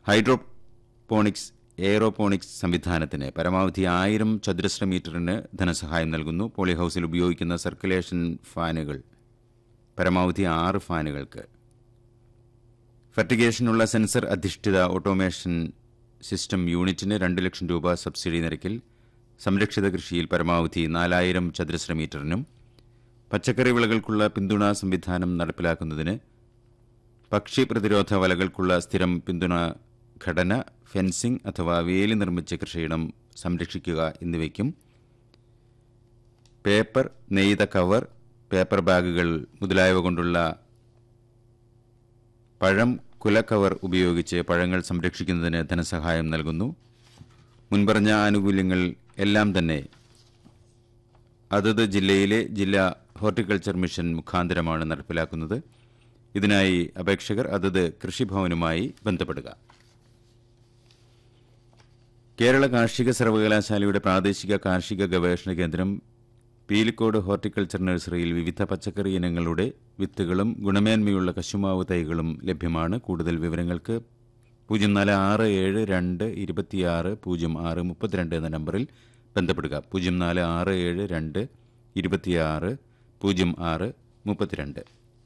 hydroponics aeroponics സംവിധാനത്തിന് പരമാവധി ആയിരം ചതുരശ്ര മീറ്ററിന് ധനസഹായം നൽകുന്നു പോളി ഹൌസിൽ ഉപയോഗിക്കുന്ന സർക്കുലേഷൻ ഫാനുകൾ പരമാവധി ആറ് ഫാനുകൾക്ക് ഫെർട്ടിഗേഷനുള്ള സെൻസർ അധിഷ്ഠിത ഓട്ടോമേഷൻ സിസ്റ്റം യൂണിറ്റിന് രണ്ട് ലക്ഷം രൂപ സബ്സിഡി നിരക്കിൽ സംരക്ഷിത കൃഷിയിൽ പരമാവധി നാലായിരം ചതുരശ്ര മീറ്ററിനും പച്ചക്കറി വിളകൾക്കുള്ള പിന്തുണാ സംവിധാനം നടപ്പിലാക്കുന്നതിന് പക്ഷി പ്രതിരോധ വലകൾക്കുള്ള സ്ഥിരം പിന്തുണ ഘടന ഫെൻസിംഗ് അഥവാ വേലി നിർമ്മിച്ച കൃഷിയിടം സംരക്ഷിക്കുക എന്നിവയ്ക്കും പേപ്പർ നെയ്ത കവർ പേപ്പർ ബാഗുകൾ മുതലായവ കൊണ്ടുള്ള പഴം കുലക്കവർ ഉപയോഗിച്ച് പഴങ്ങൾ സംരക്ഷിക്കുന്നതിന് ധനസഹായം നൽകുന്നു മുൻപറഞ്ഞ ആനുകൂല്യങ്ങൾ എല്ലാം തന്നെ അതത് ജില്ലയിലെ ജില്ലാ ഹോർട്ടിക്കൾച്ചർ മിഷൻ മുഖാന്തരമാണ് നടപ്പിലാക്കുന്നത് ഇതിനായി അപേക്ഷകർ അതത് കൃഷിഭവനുമായി ബന്ധപ്പെടുക കേരള കാർഷിക സർവകലാശാലയുടെ പ്രാദേശിക കാർഷിക ഗവേഷണ കേന്ദ്രം പീലിക്കോട് ഹോർട്ടിക്കൾച്ചർ നഴ്സറിയിൽ വിവിധ പച്ചക്കറി ഇനങ്ങളുടെ വിത്തുകളും ഗുണമേന്മയുള്ള കശുമാവ് തൈകളും ലഭ്യമാണ് കൂടുതൽ വിവരങ്ങൾക്ക് പൂജ്യം നാല് ആറ് ഏഴ് രണ്ട് ഇരുപത്തിയാറ് പൂജ്യം ആറ് മുപ്പത്തിരണ്ട് എന്ന നമ്പറിൽ ബന്ധപ്പെടുക പൂജ്യം നാല് ആറ് ഏഴ് രണ്ട് ഇരുപത്തിയാറ് പൂജ്യം ആറ് മുപ്പത്തിരണ്ട്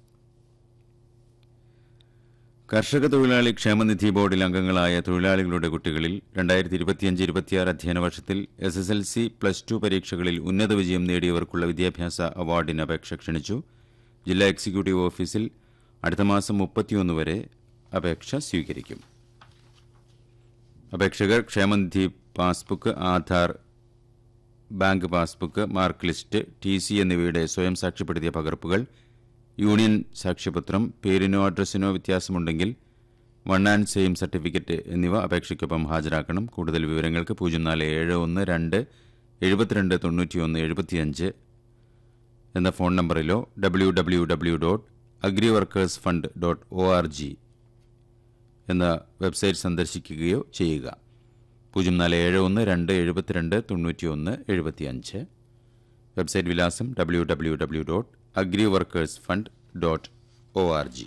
കർഷക തൊഴിലാളി ക്ഷേമനിധി ബോർഡിൽ അംഗങ്ങളായ തൊഴിലാളികളുടെ കുട്ടികളിൽ രണ്ടായിരത്തി ഇരുപത്തിയഞ്ച് ഇരുപത്തിയാറ് അധ്യയന വർഷത്തിൽ S S L C plus two പരീക്ഷകളിൽ ഉന്നത വിജയം നേടിയവർക്കുള്ള വിദ്യാഭ്യാസ അവാർഡിന് അപേക്ഷ ക്ഷണിച്ചു ജില്ലാ എക്സിക്യൂട്ടീവ് ഓഫീസിൽ അടുത്ത മാസം മുപ്പത്തിയൊന്ന് വരെ അപേക്ഷ സ്വീകരിക്കും അപേക്ഷകർ ക്ഷേമനിധി passbook Aadhaar bank passbook mark list T C എന്നിവയുടെ സ്വയം സാക്ഷ്യപ്പെടുത്തിയ പകർപ്പുകൾ യൂണിയൻ സാക്ഷ്യപത്രം പേരിനോ അഡ്രസ്സിനോ വ്യത്യാസമുണ്ടെങ്കിൽ വൺ ആൻഡ് സെയിം സർട്ടിഫിക്കറ്റ് എന്നിവ അപേക്ഷയ്ക്കൊപ്പം ഹാജരാക്കണം കൂടുതൽ വിവരങ്ങൾക്ക് പൂജ്യം നാല് ഏഴ് ഒന്ന് രണ്ട് എഴുപത്തിരണ്ട് തൊണ്ണൂറ്റിയൊന്ന് എഴുപത്തിയഞ്ച് എന്ന ഫോൺ നമ്പറിലോ W W W dot agri workers fund dot O R G എന്ന വെബ്സൈറ്റ് സന്ദർശിക്കുകയോ ചെയ്യുക പൂജ്യം നാല് ഏഴ് ഒന്ന് രണ്ട് എഴുപത്തിരണ്ട് തൊണ്ണൂറ്റിയൊന്ന് എഴുപത്തിയഞ്ച് വെബ്സൈറ്റ് വിലാസം W W W dot agri workers fund dot O R G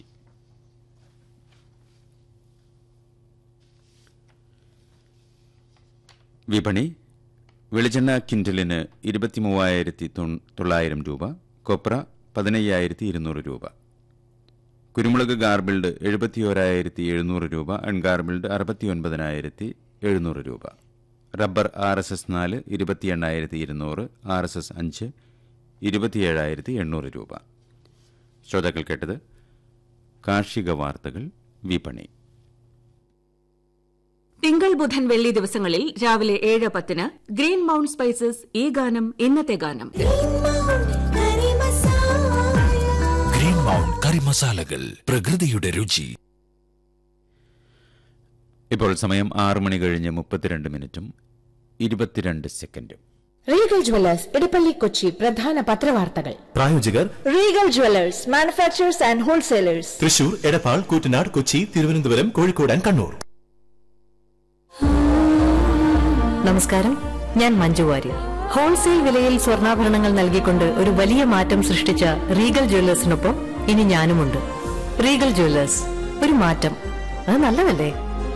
വിപണി വെളിച്ചെണ്ണ കിൻഡലിന് ഇരുപത്തിമൂവായിരത്തി തൊള്ളായിരം രൂപ കൊപ്ര പതിനയ്യായിരത്തി ഇരുന്നൂറ് രൂപ കുരുമുളക് ഗാർബിൾഡ് എഴുപത്തിയോരായിരത്തി എഴുന്നൂറ് രൂപ അൺഗാർബിൾഡ് അറുപത്തിയൊൻപതിനായിരത്തി എഴുന്നൂറ് രൂപ റബ്ബർ ആർ എസ് എസ് നാല് ഇരുപത്തി എണ്ണായിരത്തി ഇരുന്നൂറ് ആർ എസ് എസ് അഞ്ച് ഇരുപത്തിയേഴായിരത്തി എണ്ണൂറ് രൂപ ശ്രോതാക്കൾ കേട്ടത് കാർഷിക വാർത്തകൾ വിപണി തിങ്കൾ ബുധൻ വെള്ളി ദിവസങ്ങളിൽ രാവിലെ ഏഴ് പത്തിന് ഗ്രീൻ മൗണ്ട് സ്പൈസസ് ഈ ഗാനം ഇന്നത്തെ ഗാനം ഗ്രീൻ മൗണ്ട് കറി മസാലകൾ പ്രകൃതിയുടെ രുചി ഇപ്പോൾ സമയം ആറ് മണി കഴിഞ്ഞ് മുപ്പത്തിരണ്ട് മിനിറ്റും ഇരുപത്തിരണ്ട് സെക്കൻഡും റീഗൽ ജ്വല്ലേഴ്സ് ഇടപ്പള്ളി കൊച്ചി പ്രധാന പത്രവാർത്തകൾ പ്രായോജകർ Regal jewellers manufacturers and wholesalers Thrissur Edappal Koottanad Kochi Thiruvananthapuram Kozhikode and Kannur നമസ്കാരം ഞാൻ മഞ്ജു വാര്യർ ഹോൾസെയിൽ വിലയിൽ സ്വർണ്ണാഭരണങ്ങൾ നൽകിക്കൊണ്ട് ഒരു വലിയ മാറ്റം സൃഷ്ടിച്ച റീഗൽ ജ്വല്ലേഴ്സിനൊപ്പം ഇനി ഞാനുമുണ്ട് റീഗൽ ജ്വല്ലേഴ്സ് ഒരു മാറ്റം അത് നല്ലതല്ലേ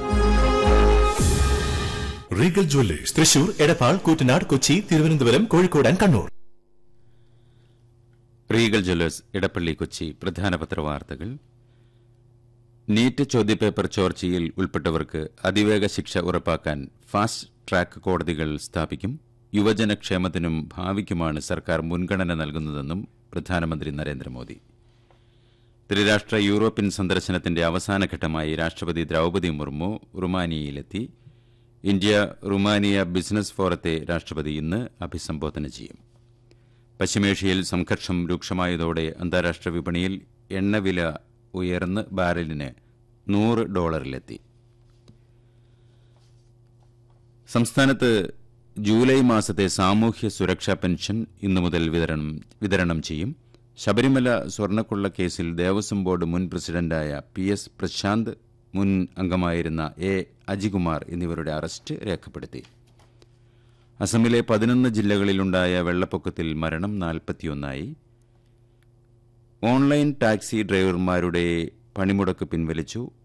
Regal jewellers Thrissur Edappal Koottanad Kochi Thiruvananthapuram Kozhikode and Kannur Regal jewellers Edappally Kochi പ്രധാന പത്രവാർത്തകൾ നീറ്റ് ചോദ്യപേപ്പർ ചോർച്ചയിൽ ഉൾപ്പെട്ടവർക്ക് അതിവേഗ ശിക്ഷ ഉറപ്പാക്കാൻ ഫാസ്റ്റ് ട്രാക്ക് കോടതികൾ സ്ഥാപിക്കും യുവജനക്ഷേമത്തിനും ഭാവിക്കുമാണ് സർക്കാർ മുൻഗണന നൽകുന്നതെന്നും പ്രധാനമന്ത്രി നരേന്ദ്രമോദി ത്രിരാഷ്ട്ര യൂറോപ്യൻ സന്ദർശനത്തിന്റെ അവസാനഘട്ടമായി രാഷ്ട്രപതി ദ്രൌപതി മുർമു റുമാനിയയിലെത്തി ഇന്ത്യ റുമാനിയ ബിസിനസ് ഫോറത്തെ രാഷ്ട്രപതി ഇന്ന് അഭിസംബോധന ചെയ്യും പശ്ചിമേഷ്യയിൽ സംഘർഷം രൂക്ഷമായതോടെ അന്താരാഷ്ട്ര വിപണിയിൽ എണ്ണവില ഉയർന്ന് ബാരലിന് നൂറ് ഡോളറിലെത്തി സംസ്ഥാനത്ത് ജൂലൈ മാസത്തെ സാമൂഹ്യ സുരക്ഷാ പെൻഷൻ ഇന്നു മുതൽ വിതരണം വിതരണം ചെയ്യും ശബരിമല സ്വർണ്ണക്കൊള്ള കേസിൽ ദേവസ്വം ബോർഡ് മുൻ പ്രസിഡന്റായ പി എസ് പ്രശാന്ത് മുൻ അംഗമായിരുന്ന എ അജികുമാർ എന്നിവരുടെ അറസ്റ്റ് രേഖപ്പെടുത്തി അസമിലെ പതിനൊന്ന് ജില്ലകളിലുണ്ടായ വെള്ളപ്പൊക്കത്തിൽ മരണം നാൽപ്പത്തിയൊന്നായി ഓൺലൈൻ ടാക്സി ഡ്രൈവർമാരുടെ പണിമുടക്ക് പിൻവലിച്ചു